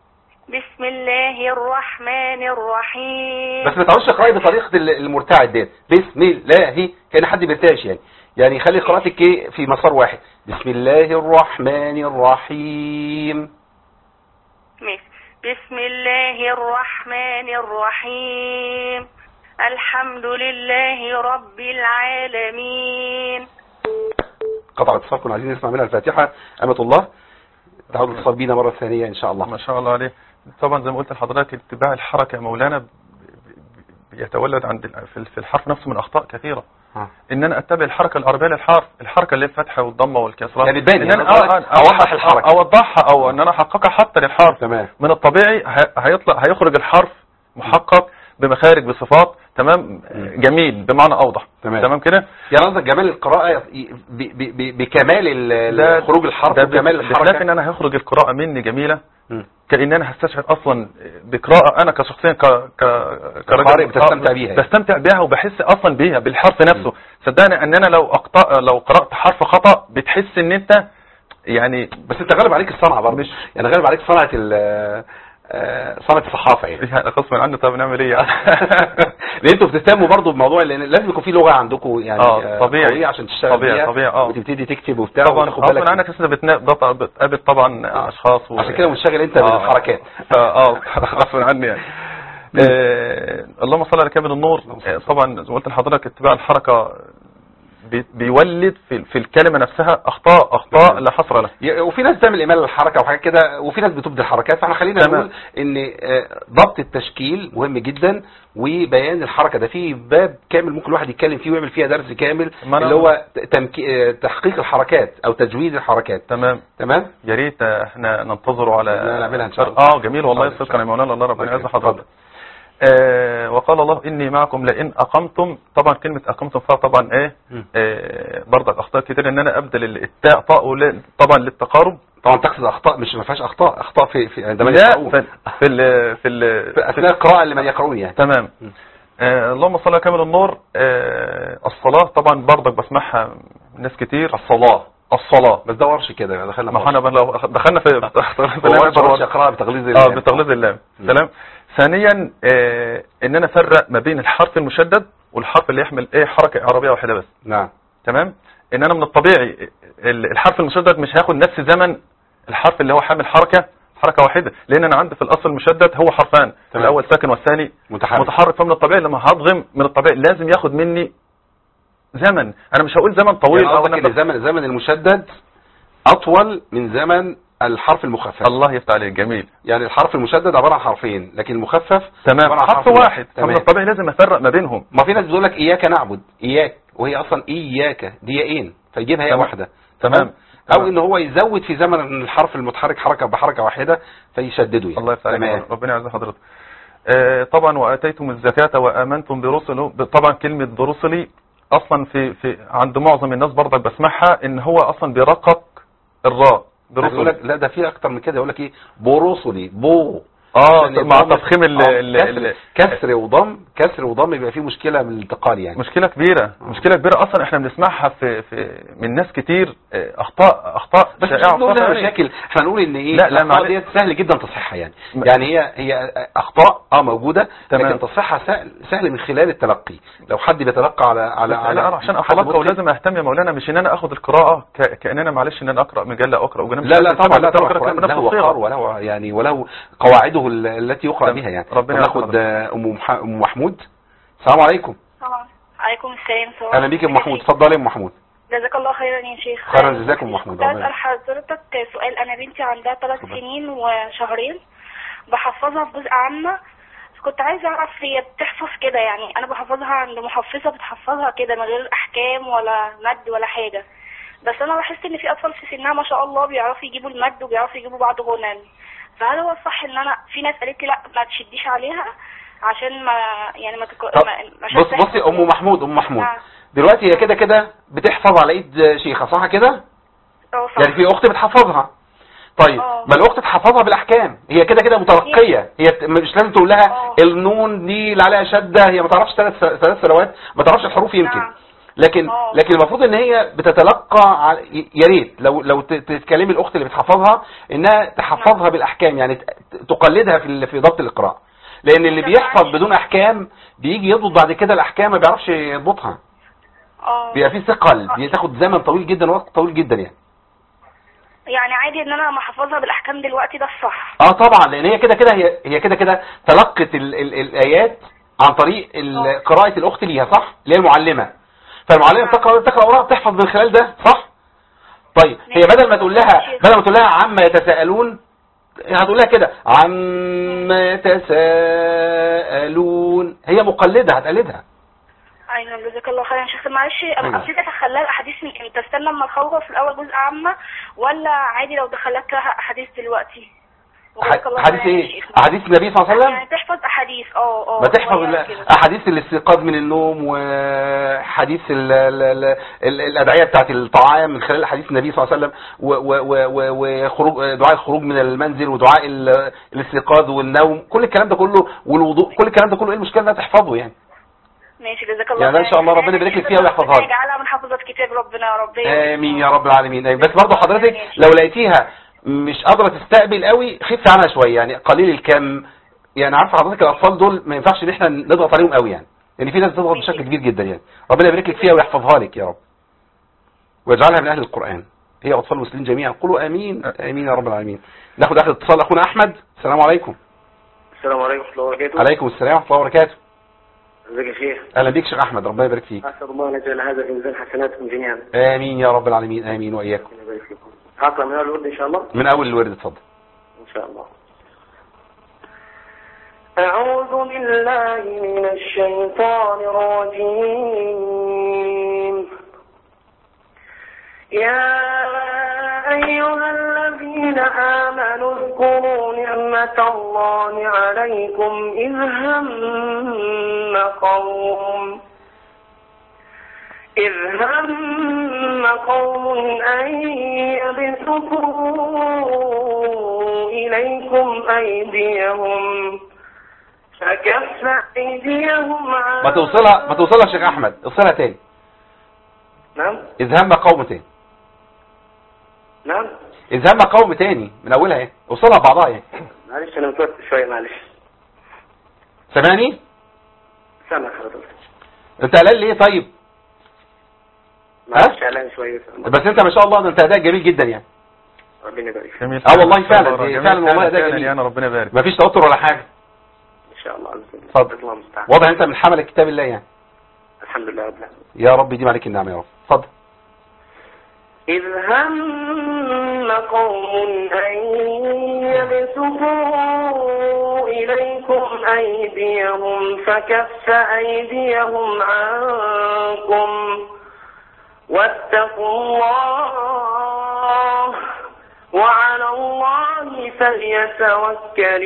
بسم الله الرحمن الرحيم بس ما تعودش تقراي بطريقه ال- المرتعد ديت بسم الله كان حد بيرتعش يعني يعني خلي قراءتك ايه في مسار واحد بسم الله الرحمن الرحيم ماشي بسم الله الرحمن الرحيم الحمد لله رب العالمين قطع اتصال كنا عايزين نسمع منها الفاتحه امه الله تعود الاتصال بينا مره ثانيه ان شاء الله ما شاء الله عليه طبعا زي ما قلت لحضرتك اتباع الحركة يا مولانا ب- ب- بيتولد عند ال- في ال- في الحرف نفسه من اخطاء كثيرة آه. ان انا اتبع الحركة العربية للحرف الحركة اللي هي الفتحة والضمة والكسرة يعني تبان، ان يعني انا قصدك آه، آه، أوضح الحركة. اوضحها او ان انا احققها حتى للحرف تمام من الطبيعي ه- هيطلع هيخرج الحرف محقق بمخارج بصفات تمام جميل بمعنى اوضح تمام. تمام كده يعني قصدك جمال القراءه ي- ب- ب- ب- بكمال ال- ده- خروج الحرف ده وكمال بخلاف الحركه ان انا هيخرج القراءة مني جميلة مم. كأن انا هستشعر اصلا بقراءة انا كشخصيا ك ك كقارئ بتستمتع بيها يعني. بستمتع بيها وبحس اصلا بيها بالحرف نفسه صدقني ان انا لو أقطع لو قرأت حرف خطأ بتحس ان انت يعني بس انت غالب عليك الصنعه برضه مش- يعني غالب عليك صنعه ال- آه، صنعه الصحافه يعني يعني غصب عني طب نعمل ايه يعني لان انتوا بتهتموا برضه بموضوع لان لازم يكون في لغه عندكم يعني آه، طبيعي. قوية عشان تشتغل طبيعي، بيها طبيعي، آه. وتبتدي تكتب وبتاع طبعا وتاخد بالك غصب عنك انت بتنا- بت- بتقابل طبعا آه. اشخاص و... عشان كده منشغل انت آه. بالحركات اه اه غصب عني يعني آه، اللهم صل على كامل النور آه، طبعا زي ما قلت لحضرتك اتباع الحركه بي- بيولد في في الكلمه نفسها اخطاء اخطاء لا حصر لها ي- وفي ناس بتعمل ايمال للحركه وحاجات كده وفي ناس بتبدي الحركات فاحنا خلينا تمام. نقول ان آه، ضبط التشكيل مهم جدا وبيان الحركه ده في باب كامل ممكن الواحد يتكلم فيه ويعمل فيها درس كامل ما أنا- اللي هو ت- تمكي... آه، تحقيق الحركات او تجويد الحركات تمام تمام يا ريت احنا ننتظره على لا، نعملها إن شاء الله. اه جميل والله إن شاء صدقا يا الله. مولانا الله ربنا الله يعز يكرمك. حضرتك آه وقال الله اني معكم لئن اقمتم طبعا كلمه اقمتم فيها طبعا ايه مم. آه برضك اخطاء كتير ان انا ابدل التاء طاء ول- طبعا للتقارب طبعا تقصد اخطاء مش ما فيهاش اخطاء اخطاء في, في عندما لا يقرؤون. في في ال في ال في اثناء القراءه لمن يقرؤون يعني تمام مم. آه اللهم صل على كامل النور آه الصلاة طبعا برضك بسمعها من ناس كتير الصلاة الصلاة بس ده ورش كده دخلنا ما احنا لو دخلنا في هو ورش اقراء بتغليظ اه اللام. بتغليظ اللام سلام ثانيا آه ان انا افرق ما بين الحرف المشدد والحرف اللي يحمل ايه حركة عربية واحدة بس نعم تمام ان انا من الطبيعي ال- الحرف المشدد مش هياخد نفس زمن الحرف اللي هو حامل حركة حركة واحدة لان انا عندي في الاصل المشدد هو حرفان تمام. الاول ساكن والثاني متحرك متحرك فمن الطبيعي لما هضغم من الطبيعي لازم ياخد مني زمن انا مش هقول زمن طويل يعني او قصدك أنا ان زمن زمن المشدد اطول من زمن الحرف المخفف الله يفتح عليك جميل يعني الحرف المشدد عباره عن حرفين لكن المخفف تمام عبارة عن حرف واحد فمن تمام الطبيعي لازم افرق ما بينهم ما في ناس بتقول لك اياك نعبد اياك وهي اصلا اياك دي ياءين فيجيبها ياء تمام. واحده تمام او تمام. ان هو يزود في زمن الحرف المتحرك حركه بحركه واحده فيشدده يعني الله يفتح تمام. عليك ربنا يعز حضرتك آه، طبعا واتيتم الزكاة وامنتم برسله طبعا كلمة برسلي اصلا في في عند معظم الناس برضك بسمعها ان هو اصلا بيرقق الراء يقول برسل لك لا ده في اكتر من كده يقول لك ايه برسلي بو اه يعني مع الضم- تفخيم ال- آه، ال- كسر, ال- كسر وضم كسر وضم يبقى فيه مشكله من الانتقال يعني مشكلة كبيرة مشكلة كبيرة اصلا احنا بنسمعها في في من ناس كتير آه، اخطاء اخطاء بس مش شائعة نقول وأخطاء لها غريبة. مشاكل احنا نقول ان ايه لا، لا، الاخطاء معلش. ديت سهل جدا تصحيحها يعني م- يعني هي هي اخطاء اه موجوده تمام. لكن تصحيحها سهل سهل من خلال التلقي لو حد بيتلقى على على بس على انا عشان حد اتلقى متقن. ولازم اهتم يا مولانا مش ان انا اخد القراءة ك- كان انا معلش ان انا اقرا مجلة اقرا وجنب لا لا طبعا لا طبعا طبعا القرآن له وقار وله يعني وله قواعده ال- التي يقرأ تمام. بها يعني ربنا طب ناخد يحفظك. آه، ام مح- أم محمود السلام عليكم طبعا عليكم السلام سواء اهلا بيك يا ام محمود اتفضلي يا ام محمود جزاك الله خيرا يا شيخ خيرا جزاكم الله محمود كنت ربنا اسال حضرتك سؤال انا بنتي عندها ثلاث اتفضل. سنين وشهرين بحفظها في جزء عامة كنت عايزة اعرف هي بتحفظ كده يعني انا بحفظها عند محفظة بتحفظها كده من غير احكام ولا مد ولا حاجة بس انا بحس ان في اطفال في سنها ما شاء الله بيعرفوا يجيبوا المد وبيعرفوا يجيبوا بعض غنم فهل هو الصح ان انا في ناس قالت لي لا ما تشديش عليها عشان ما يعني ما تك... طب ما... عشان بص تحفظ. بصي ام محمود ام محمود نعم. دلوقتي هي كده كده بتحفظ على ايد شيخه صح كده اه صح. يعني في اخت بتحفظها طيب اه. ما الاخت تحفظها بالاحكام هي كده كده متلقيه هي بت- مش لازم تقول لها اه. النون دي اللي عليها شده هي ما تعرفش ثلاث ثلاث سنوات ما تعرفش الحروف يمكن نعم. لكن آه. لكن المفروض ان هي بتتلقى على يا ريت لو لو ت- تتكلمي الاخت اللي بتحفظها انها تحفظها بالاحكام يعني ت- تقلدها في ال- في ضبط القراءه لان اللي طب بيحفظ معلش. بدون احكام بيجي يضبط بعد كده الاحكام ما بيعرفش يضبطها اه بيبقى فيه ثقل بتاخد زمن طويل جدا وقت طويل جدا يعني يعني عادي ان انا لما احفظها بالاحكام دلوقتي ده الصح اه طبعا لان هي كده كده هي هي كده كده تلقت ال ال الايات عن طريق ال- قراءه الاخت ليها صح اللي هي المعلمه فالمعلمه بتقرا بتقرا وراها بتحفظ من خلال ده صح طيب هي بدل ما تقول لها بدل ما تقول لها عما يتساءلون هتقول لها كده عما يتساءلون هي مقلده هتقلدها ايوه جزاك الله خيرا يا شيخ معلش أيوة. انا ابتدي ادخلها الاحاديث من امتى استنى لما نخلص الاول جزء عامه ولا عادي لو دخلت لها احاديث دلوقتي وجزاك الله احاديث خيرا يا ايه شيخ. احاديث النبي صلى الله عليه وسلم يعني تحفظ احاديث اه اه ما تحفظ صغيرة ال- كده. احاديث الاستيقاظ من النوم وحديث ال ال ال ال الادعيه بتاعت الطعام من خلال حديث النبي صلى الله عليه وسلم و- و- و- و- وخروج دعاء الخروج من المنزل ودعاء ال- الاستيقاظ والنوم كل الكلام ده كله والوضوء كل الكلام ده كله ايه المشكله انها تحفظه يعني ماشي جزاك الله يعني ده إن شاء الله ربنا يبارك لك فيها ويحفظها لك. يجعلها من حافظة كتاب ربنا يا رب امين يا رب العالمين آمين. بس برضه حضرتك لو لقيتيها مش قادره تستقبل قوي خف عنها شويه يعني قليل الكم يعني عارفه حضرتك الاطفال دول ما ينفعش ان احنا نضغط عليهم قوي يعني لان في ناس بتضغط بشكل كبير جدا يعني ربنا يبارك لك فيها ويحفظها لك يا رب ويجعلها من اهل القران هي اطفال المسلمين جميعا قولوا امين امين يا رب العالمين ناخد اخر اتصال اخونا احمد السلام عليكم السلام عليكم ورحمة الله وبركاته عليكم السلام ورحمه الله وبركاته ازيك يا شيخ اهلا بيك شيخ احمد ربنا يبارك فيك أسأل الله أن يجعل هذا في ميزان حسناتكم جميعا امين يا رب العالمين امين واياكم ربنا يبارك فيكم هقرأ من أول الورد إن شاء الله من اول الورد اتفضل إن شاء الله أعوذ بالله من الشيطان الرجيم يا أيها الذين آمنوا اذكروا نعمة الله عليكم إذ هم قوم إذ هم قوم أن يبسطوا إليكم أيديهم فكف أيديهم عنكم ما توصلها ما توصلها يا شيخ احمد اوصلها تاني نعم اذ هم قوم تاني نعم اذ هم قوم تاني من اولها ايه اوصلها ببعضها ايه معلش أنا متوتر شوية معلش سامعني سامع حضرتك انت قلقان ليه طيب معلش قلقان شوية بس انت ما شاء الله ده انت اداء جميل جدا يعني ربنا يبارك فيك. جميل اه والله فعلا، جميل فعلا والله ده فعلا جميل. يعني ربنا يبارك مفيش توتر ولا حاجه إن شاء الله عز وجل اتفضل. الله المستعان واضح انت من حمل كتاب الله يعني الحمد لله رب العالمين يا رب يديم عليك النعمه يا رب اتفضل إذ هم قوم أن يبسطوا إليكم أيديهم فكف أيديهم عنكم واتقوا الله وعلى الله فليتوكل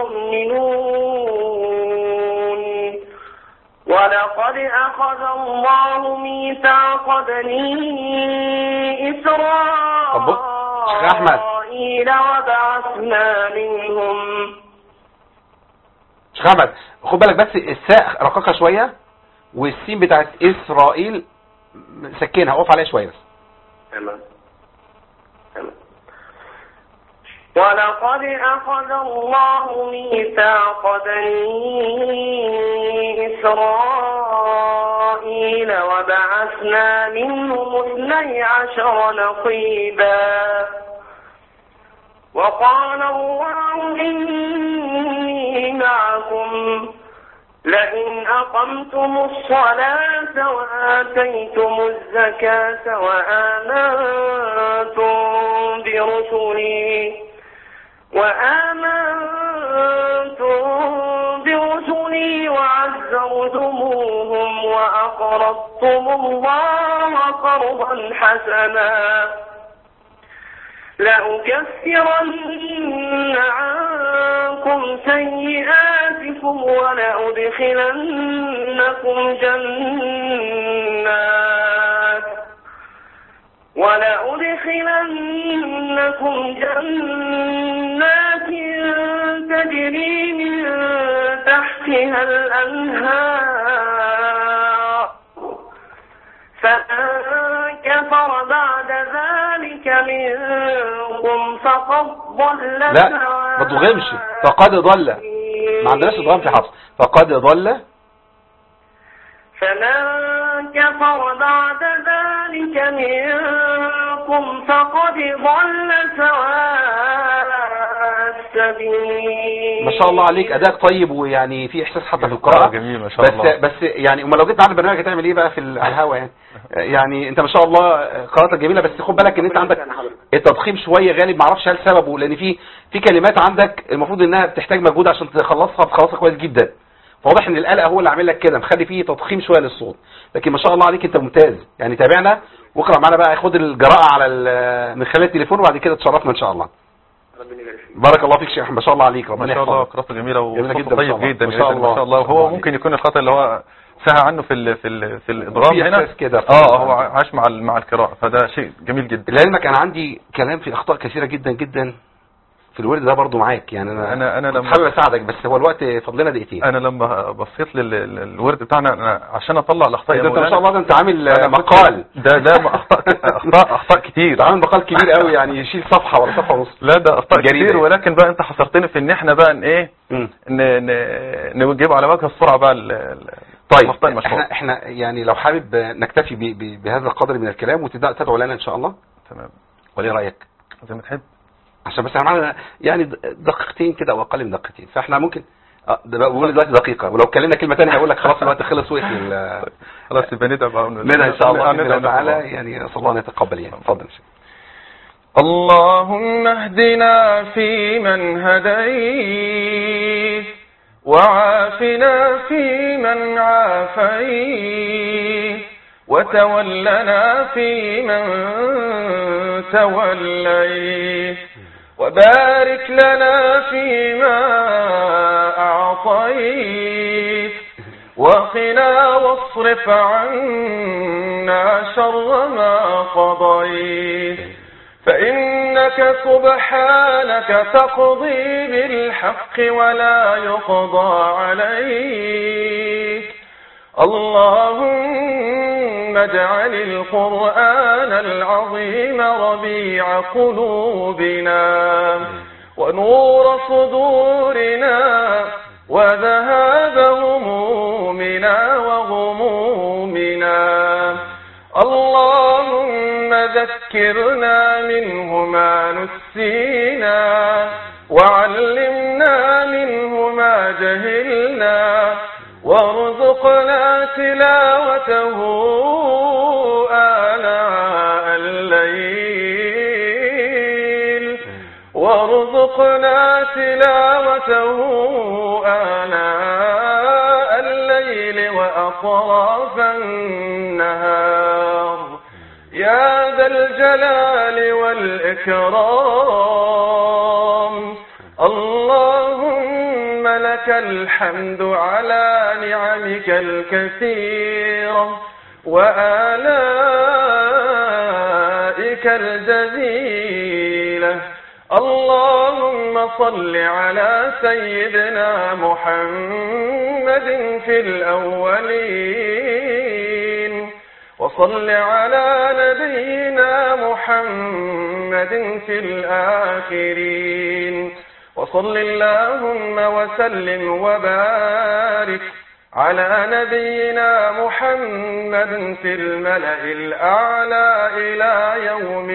المؤمنون ولقد أخذ الله ميثاق بني طب بص، شيخ أحمد. إسرائيل وبعثنا منهم شيخ احمد خد بالك بس الساء رققها شويه والسين بتاعت اسرائيل سكنها اقف عليها شويه بس تمام تمام ولقد أخذ الله ميثاق بني إسرائيل وبعثنا منهم اثني عشر نقيبا وقال الله إني معكم لئن أقمتم الصلاة وآتيتم الزكاة وآمنتم برسلي وآمنتم برسلي وعزرتموهم وأقرضتم الله قرضا حسنا لأكفرن عنكم سيئاتكم ولأدخلنكم جنات ولأدخلنكم جنات تجري من تحتها الأنهار فمن كفر بعد ذلك منكم فقد ضل لا سواء ما تضغمش فقد ضل ما عندناش ادغام في حفص فقد ضل فمن كفر بعد ذلك منكم فقد ضل سواء السبيل ما شاء الله عليك ادائك طيب ويعني في احساس حتى في آه، القراءه جميل ما شاء بس الله بس يعني امال لو جيت معانا البرنامج هتعمل ايه بقى في ال- على الهوا يعني يعني انت ما شاء الله قراءتك جميله بس خد بالك ان انت عندك التضخيم شويه غالب ما اعرفش هل سببه لان في في كلمات عندك المفروض انها بتحتاج مجهود عشان تخلصها بتخلصها كويس جدا فواضح ان القلق هو اللي عامل لك كده مخلي فيه تضخيم شويه للصوت لكن ما شاء الله عليك انت ممتاز يعني تابعنا واقرا معانا بقى خد الجراءه على ال- من خلال التليفون وبعد كده تشرفنا ان شاء الله بارك الله فيك شيخ ما شاء الله عليك ربنا ما شاء الله يحفظك قراءته جميله جميلة وصوته جدا ما شاء طيب الله. جدا ما شاء جدا ما الله. شاء الله ما شاء وهو الله ممكن يكون الخطا اللي هو سهى عنه في ال في ال في الادغام في هنا إحساس كده في اه الإدغام. هو عاش مع ال- مع القراءه فده شيء جميل جدا لعلمك انا عندي كلام في اخطاء كثيره جدا جدا في الورد ده برضو معاك يعني انا أنا- أنا كنت لما- حابب اساعدك بس هو الوقت فاضلنا دقيقتين انا لما بصيت للورد بتاعنا أنا عشان اطلع الاخطاء ده يا انت ما مولانا شاء الله ده انت عامل أنا كنت- مقال ده ده اخطاء اخطاء اخطاء كتير انت عامل مقال كبير قوي يعني يشيل صفحه ولا صفحه ونص لا ده اخطاء جريدة كتير يعني. ولكن بقى انت حصرتني في ان احنا بقى ان ايه مم. ن- ن- نجيب على وجه السرعه بقى ال- ال- طيب الاخطاء المشهوره احنا احنا يعني لو حابب نكتفي ب- ب- بهذا القدر من الكلام وتدعو لنا ان شاء الله تمام ولا إيه رايك زي ما تحب عشان بس احنا معانا يعني دقيقتين كده او اقل من دقيقتين فاحنا ممكن اه ده بقى بقول دلوقتي دقيقه ولو اتكلمنا كلمه ثانيه هقول لك خلاص الوقت خلص وقفل ال- خلاص يبقى ندعي بقى ندعي ان شاء الله باذن ندعي الله تعالى الله. يعني اسال الله ان يتقبل يعني اتفضل يا شيخ. اللهم اهدنا فيمن هديت وعافنا فيمن عافيت وتولنا فيمن توليت وبارك لنا فيما أعطيت وقنا واصرف عنا شر ما قضيت فإنك سبحانك تقضي بالحق ولا يقضى عليك اللهم اجعل القرآن العظيم ربيع قلوبنا ونور صدورنا وذهاب همومنا وغمومنا اللهم ذكرنا منه ما نسينا وعلمنا منه ما جهلنا وارزقنا تلاوته آلاء الليل وارزقنا تلاوته آلاء الليل وأطراف النهار يا ذا الجلال والإكرام اللهم لك الحمد على نعمك الكثيرة وآلائك الجزيلة اللهم صل على سيدنا محمد في الأولين وصل على نبينا محمد في الآخرين وصل اللهم وسلم وبارك على نبينا محمد في الملأ الأعلى إلى يوم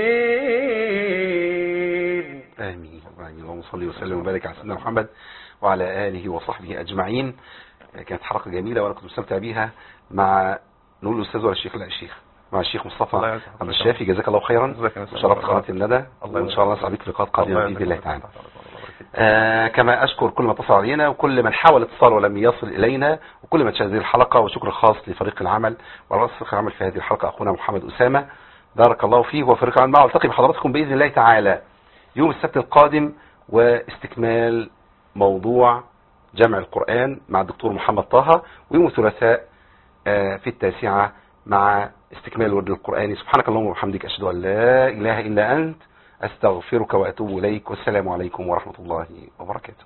الدين امين امين اللهم صل وسلم وبارك على سيدنا محمد وعلى اله وصحبه اجمعين كانت حلقه جميله وانا كنت مستمتع بيها مع نقول الاستاذ ولا الشيخ لا الشيخ مع الشيخ الله مصطفى يجزاك عبد خير. الشافي جزاك الله خيرا جزاك الله خير. وشرفت قناه الندى الله وان شاء الله نسعد بك في لقاءات قادمه الله باذن الله يجزاك تعالى خير. الله يبارك فيك. آه كما أشكر كل من اتصل علينا وكل من حاول اتصال ولم يصل إلينا وكل من شاهد هذه الحلقة وشكر خاص لفريق العمل ورئيس فريق العمل في هذه الحلقة أخونا محمد أسامة بارك الله فيه وفريق العمل معه التقي بحضراتكم بإذن الله تعالى يوم السبت القادم واستكمال موضوع جمع القرآن مع الدكتور محمد طه ويوم الثلاثاء آه، في التاسعة مع استكمال الورد القرآني سبحانك اللهم وبحمدك أشهد أن لا إله إلا أنت أستغفرك وأتوب إليك والسلام عليكم ورحمة الله وبركاته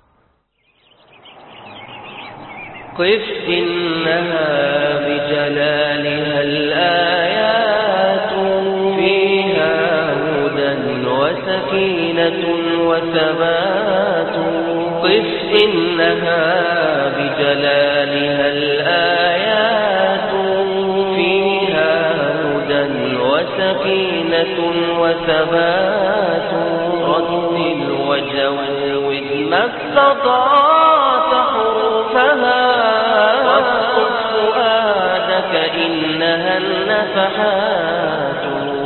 قف إنها بجلالها الآن وسكينة وثبات قف إنها بجلالها الآيات فيها هدى وسكينة وثبات رتل وجود ما استطعت حروفها واصقل فؤادك إنها النفحات